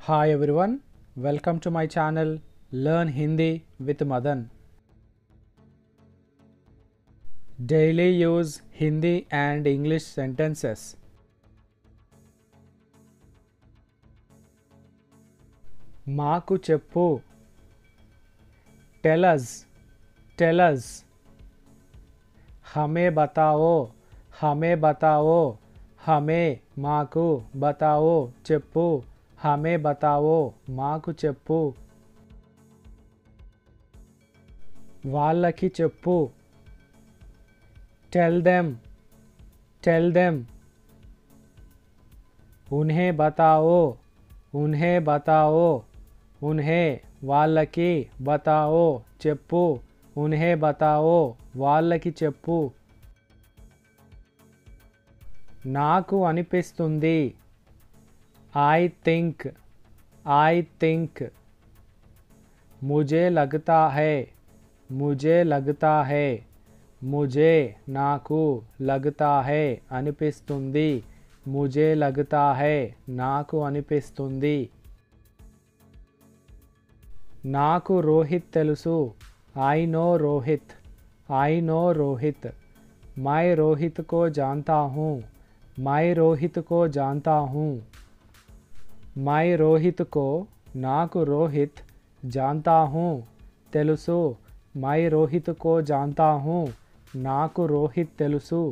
Hi everyone, welcome to my channel Learn Hindi with Madan. Daily use Hindi and English sentences. మాకు చెప్పు tell us tell us హమే బతావో హమే బతావో హమే మాకు బతావో చెప్పు హమే బతావో మాకు చెప్పు వాళ్ళకి చెప్పు టెల్ దెమ్ టెల్ దెమ్ ఉన్హే బతావో ఉన్హే బతావో ఉన్హే వాళ్ళకి బతావో చెప్పు ఉన్హే బతావో వాళ్ళకి చెప్పు నాకు అనిపిస్తుంది ఐ థింక్ ఐ థింక్ ముజే లగతా హై ముజే లగతా హై ముజే నాకు లగతా హై అనిపిస్తుంది ముజే లగతా హై నాకు అనిపిస్తుంది నాకు రోహిత్ తెలుసు I know Rohit I know Rohit मैं रोहित को जानता हूँ मैं रोहित को जानता हूँ मैं रोहित को నాకు రోహిత్ జాంతా హూ తెలుసు మై రోహిత్ కో జాంతా హూ నాకు రోహిత్ తెలుసు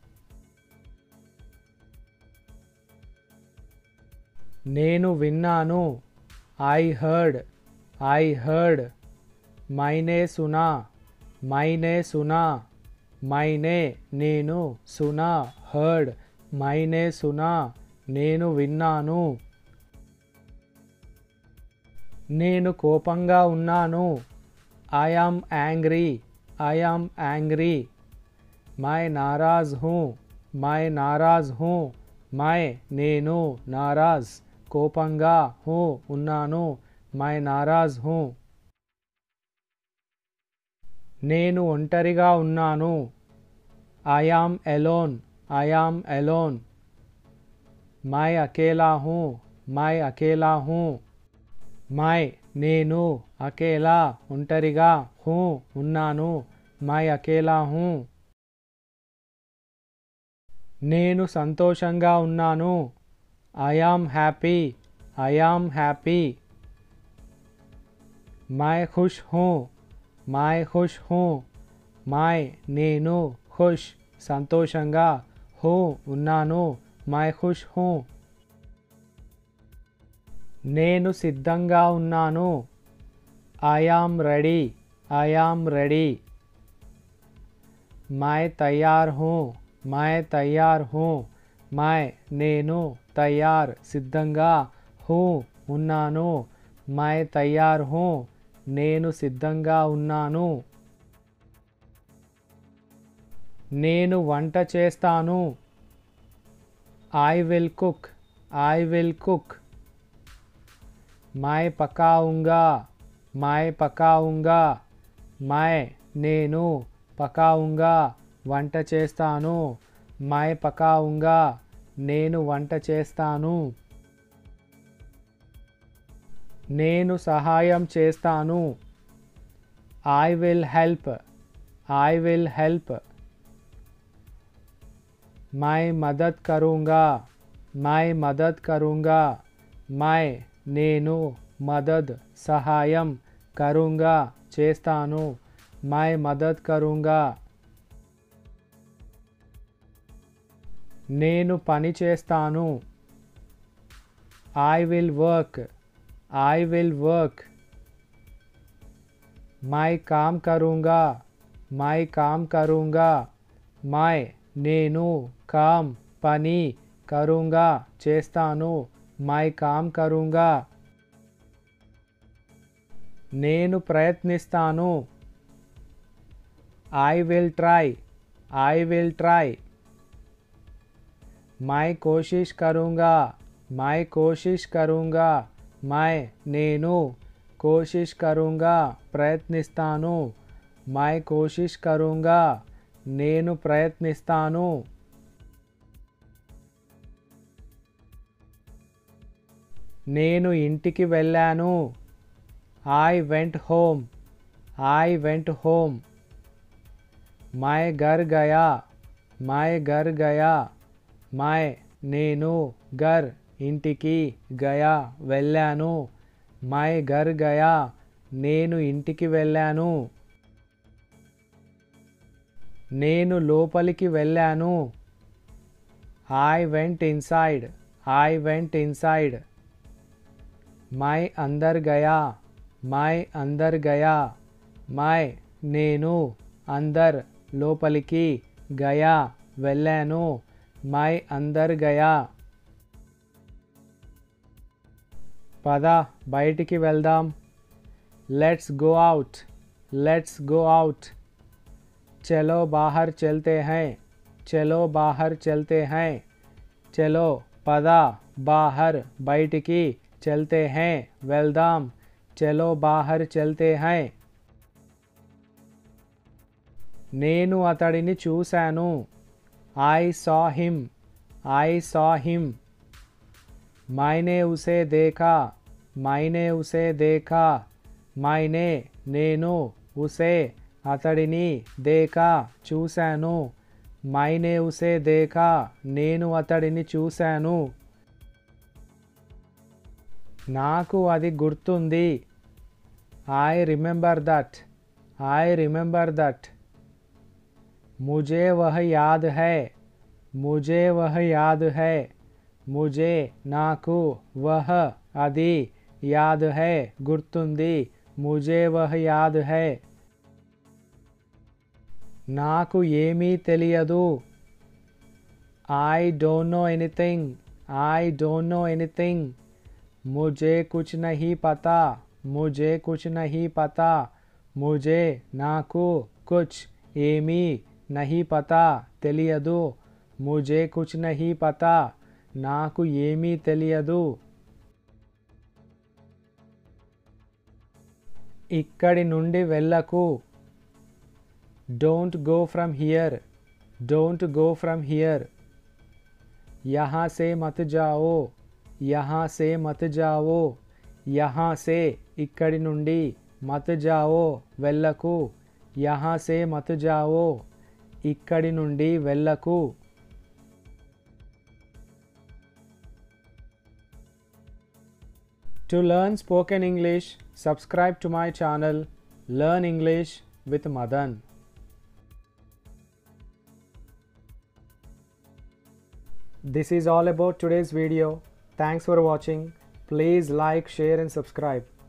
నేను విన్నాను ఐ హర్డ్ ఐ హర్డ్ మైనే సునా మైనే సునా మైనే నేను సునా హర్డ్ మైనే సునా నేను విన్నాను నేను కోపంగా ఉన్నాను I am angry I am angry మై నారాజ్ హూ మై నారాజ్ హూ మై నేను నారాజ్ కోపంగా హూ ఉన్నాను మై నారాజ్ హూ నేను ఒంటరిగా ఉన్నాను I am alone I am alone మై అకేలా హూ మై అకేలా హూ మై నేను అకేలా ఒంటరిగా హూ ఉన్నాను మై అకేలా హూ నేను సంతోషంగా ఉన్నాను I am happy I am happy మై ఖుష్ హూ మై ఖుష్ హూ మై నేను ఖుష్ సంతోషంగా హూ ఉన్నాను మై ఖుష్ హూ నేను సిద్ధంగా ఉన్నాను I am ready I am ready మై తయార్ హూ మై తయార్ హూ మై నేను తయార్ సిద్ధంగా హూ ఉన్నాను మై తయార్ హూ నేను సిద్ధంగా ఉన్నాను నేను వంట చేస్తాను I will cook I will cook మై పకావుంగా మై పకావుంగా మై నేను పకావుంగా వంట చేస్తాను మై పకావుంగా నేను వంట చేస్తాను నేను సహాయం చేస్తాను I will help I will help మై మదద్ కరూంగా మై మదద్ కరూంగా మై నేను మదద్ సహాయం కరూంగా చేస్తాను మై మదద్ కరూంగా నేను పని చేస్తాను I will work I will work మై కామ్ కరూంగా మై కామ్ కరూంగా మై నేను కామ్ పని కరూంగా చేస్తాను మై కామ్ కరూంగా నేను ప్రయత్నిస్తాను I will try I will try మై కోషిష్ కరూంగా మై కోషిష్ కరూంగా మై నేను కోషిష్ కరూంగా ప్రయత్నిస్తాను మై కోషిష్ కరూంగా నేను ప్రయత్నిస్తాను నేను ఇంటికి వెళ్ళాను I went home I went home మై గర్ గయా మై గర్ గయా మై నేను గర్ ఇంటికి గయా వెళ్ళాను మై గర్ గయా నేను ఇంటికి వెళ్ళాను నేను లోపలికి వెళ్ళాను I went inside I went inside మై అందర్ గయా మై అందర్ గయా మై నేను అందర్ లోపలికి గయా వెళ్ళాను మై అందర్ గయా పద బయటికి వెళ్దాం let's go out let's go out చలో బాహర్ చల్తే హై చలో బాహర్ చల్తే హై చలో పద బాహర్ బయటికి చల్తే హై వెళ్దాం చలో బాహర్ చల్తే హై నేను అతడిని చూశాను I saw him I saw him మైనే ఉసే దేఖా మైనే ఉసే దేఖా మైనే నేను ఉసే అతడిని దేఖా చూశాను మైనే ఉసే దేఖా నేను అతడిని చూశాను నాకు అది గుర్తుంది I remember that I remember that मुझे वह याद है मुझे वह याद है मुझे నాకు వహ అది యాద్ హై గుర్తుంది ముజే వహ యాద్ హై నాకు ఏమీ తెలియదు I don't know anything I don't know anything ముజే కుచ్ నహీ పతా ముజే కుచ్ నహీ పతా ముజే నాకు కుచ్ ఏమీ నహీ పతా తెలియదు ముజే కుచ్ నహీ పతా నాకు ఏమీ తెలియదు ఇక్కడి నుండి వెళ్ళకు don't go from here don't go from here यहाँ से मत जाओ यहाँ से मत जाओ यहाँ से ఇక్కడి నుండి మత్ జావో వెళ్ళకు యహా సే మత్ జావో ఇక్కడి నుండి వెళ్ళకు to learn spoken English subscribe to my channel learn English with Madan This is all about today's video. Thanks for watching. Please like, share and subscribe.